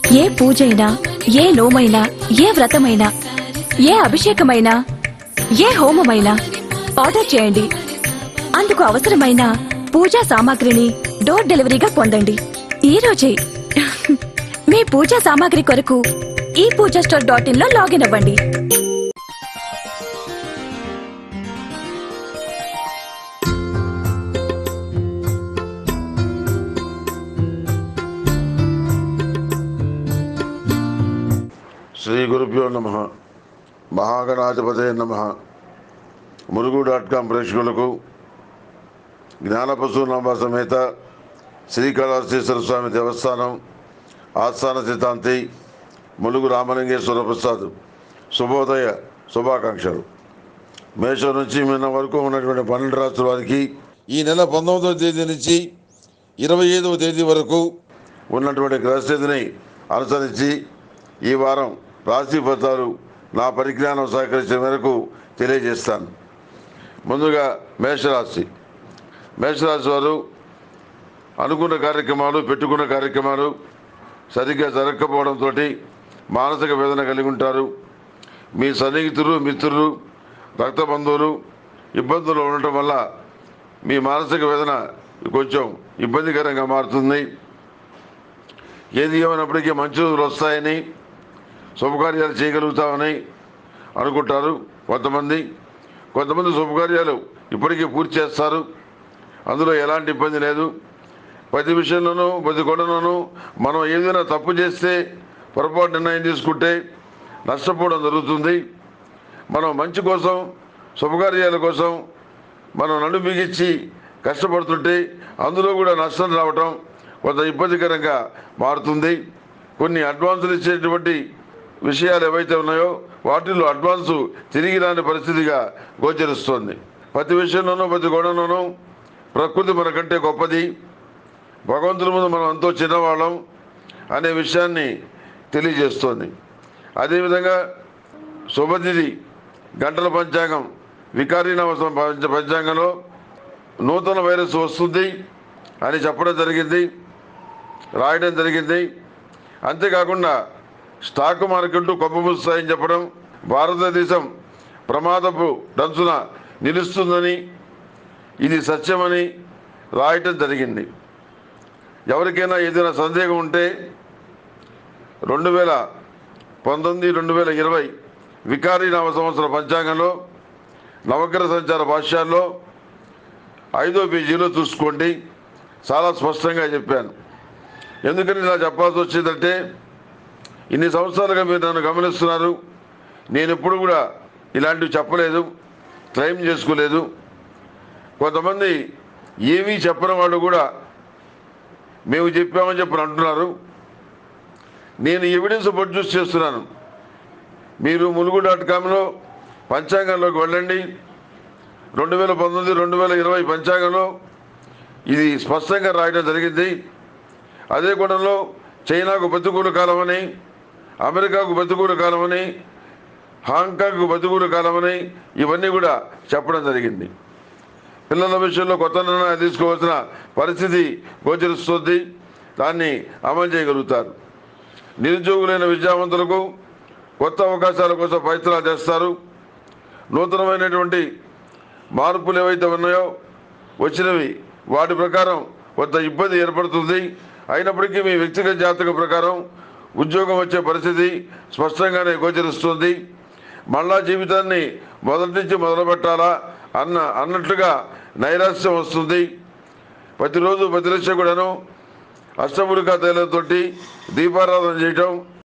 ఏ పూజైనా ఏ నోమైనా ఏ వ్రతమైనా ఏ అభిషేకమైనా ఏ హోమమైనా ఆర్డర్ చేయండి అందుకు అవసరమైన పూజా సామాగ్రిని డోర్ డెలివరీగా పొందండి ఈ రోజే మీ పూజా సామాగ్రి కొరకు ఈ పూజా స్టోర్ డాట్ ఇన్ లో లాగిన్ అవ్వండి శ్రీ గురుభ్యో నమ మహాగణాధిపతే నమ మురుగు డాట్ కాం ప్రేక్షకులకు జ్ఞానపశునామ సమేత శ్రీకాళహస్తీశ్వర స్వామి దేవస్థానం ఆస్థాన సిద్ధాంతి ములుగు రామలింగేశ్వర ప్రసాద్ శుభోదయ శుభాకాంక్షలు మేషం నుంచి నిన్న వరకు ఉన్నటువంటి పన్నెండు రాష్ట్రాల వారికి ఈ నెల పంతొమ్మిదవ తేదీ నుంచి ఇరవై ఐదవ తేదీ వరకు ఉన్నటువంటి గ్రహస్థితిని అనుసరించి ఈ వారం రాశి ఫలితాలు నా పరిజ్ఞానం సహకరించిన మేరకు తెలియజేస్తాను ముందుగా మేషరాశి మేషరాశి వారు అనుకున్న కార్యక్రమాలు పెట్టుకున్న కార్యక్రమాలు సరిగ్గా జరగకపోవడంతో మానసిక వేదన కలిగి ఉంటారు మీ సన్నిహితులు మిత్రులు రక్త బంధువులు ఇబ్బందులు ఉండటం వల్ల మీ మానసిక వేదన కొంచెం ఇబ్బందికరంగా మారుతుంది ఏది ఏమైనప్పటికీ మంచి రోజులు వస్తాయని శుభకార్యాలు చేయగలుగుతామని అనుకుంటారు కొంతమంది కొంతమంది శుభకార్యాలు ఇప్పటికీ పూర్తి చేస్తారు అందులో ఎలాంటి ఇబ్బంది లేదు ప్రతి విషయంలోనూ ప్రతి గొడవలోనూ మనం ఏదైనా తప్పు చేస్తే పొరపాటు నిర్ణయం తీసుకుంటే నష్టపోవడం జరుగుతుంది మనం మంచి కోసం శుభకార్యాల కోసం మనం నడు బిగించి కష్టపడుతుంటే అందులో కూడా నష్టం రావటం కొంత ఇబ్బందికరంగా మారుతుంది కొన్ని అడ్వాన్సులు ఇచ్చేటువంటి విషయాలు ఏవైతే ఉన్నాయో వాటిల్లో అడ్వాన్సు తిరిగి రాని పరిస్థితిగా గోచరిస్తోంది ప్రతి విషయంలోనూ ప్రతి గొడవలోనూ ప్రకృతి మనకంటే గొప్పది భగవంతుల ముందు మనం ఎంతో చిన్నవాళ్ళం అనే విషయాన్ని తెలియజేస్తోంది అదేవిధంగా శుభతిథి గంటల పంచాంగం వికారీనామ పంచ పంచాంగంలో నూతన వైరస్ వస్తుంది అని చెప్పడం జరిగింది రాయడం జరిగింది అంతేకాకుండా స్టాక్ మార్కెట్ కొప్పముస్తాయని చెప్పడం భారతదేశం ప్రమాదపు డంచున నిలుస్తుందని ఇది సత్యమని రాయటం జరిగింది ఎవరికైనా ఏదైనా సందేహం ఉంటే రెండు వేల పంతొమ్మిది రెండు వేల ఇరవై వికారీ నామ సంవత్సర పంచాంగంలో నవగ్రహ సంచార భాష్యాల్లో ఐదో పేజీలో చూసుకోండి చాలా స్పష్టంగా చెప్పాను ఎందుకని ఇలా చెప్పాల్సి వచ్చిందంటే ఇన్ని సంవత్సరాలుగా మీరు నన్ను గమనిస్తున్నారు నేను ఎప్పుడు కూడా ఇలాంటివి చెప్పలేదు క్లెయిమ్ చేసుకోలేదు కొంతమంది ఏమీ చెప్పని వాళ్ళు కూడా మేము చెప్పామని చెప్పని అంటున్నారు నేను ఎవిడెన్స్ ప్రొడ్యూస్ చేస్తున్నాను మీరు ములుగు డాట్ కామ్లో పంచాంగంలోకి వెళ్ళండి రెండు వేల పంతొమ్మిది రెండు వేల ఇరవై పంచాంగంలో ఇది స్పష్టంగా రాయడం జరిగింది అదే కోణంలో చైనాకు ప్రతికూల కాలమని అమెరికాకు ప్రతికూల కాలమని హాంకాంగ్కు ప్రతికూల కాలమని ఇవన్నీ కూడా చెప్పడం జరిగింది పిల్లల విషయంలో కొత్త నిర్ణయాలు తీసుకోవాల్సిన పరిస్థితి గోచరిస్తుంది దాన్ని అమలు చేయగలుగుతారు నిరుద్యోగులైన విద్యావంతులకు కొత్త అవకాశాల కోసం ప్రయత్నాలు చేస్తారు నూతనమైనటువంటి మార్పులు ఏవైతే ఉన్నాయో వచ్చినవి వాటి ప్రకారం కొంత ఇబ్బంది ఏర్పడుతుంది అయినప్పటికీ మీ వ్యక్తిగత జాతక ప్రకారం ఉద్యోగం వచ్చే పరిస్థితి స్పష్టంగానే గోచరిస్తుంది మళ్ళా జీవితాన్ని మొదటి నుంచి మొదలు పెట్టాలా అన్న అన్నట్లుగా నైరాశ్యం వస్తుంది ప్రతిరోజు ప్రతిలక్ష కూడాను అష్టముడికా తైలంతో దీపారాధన చేయటం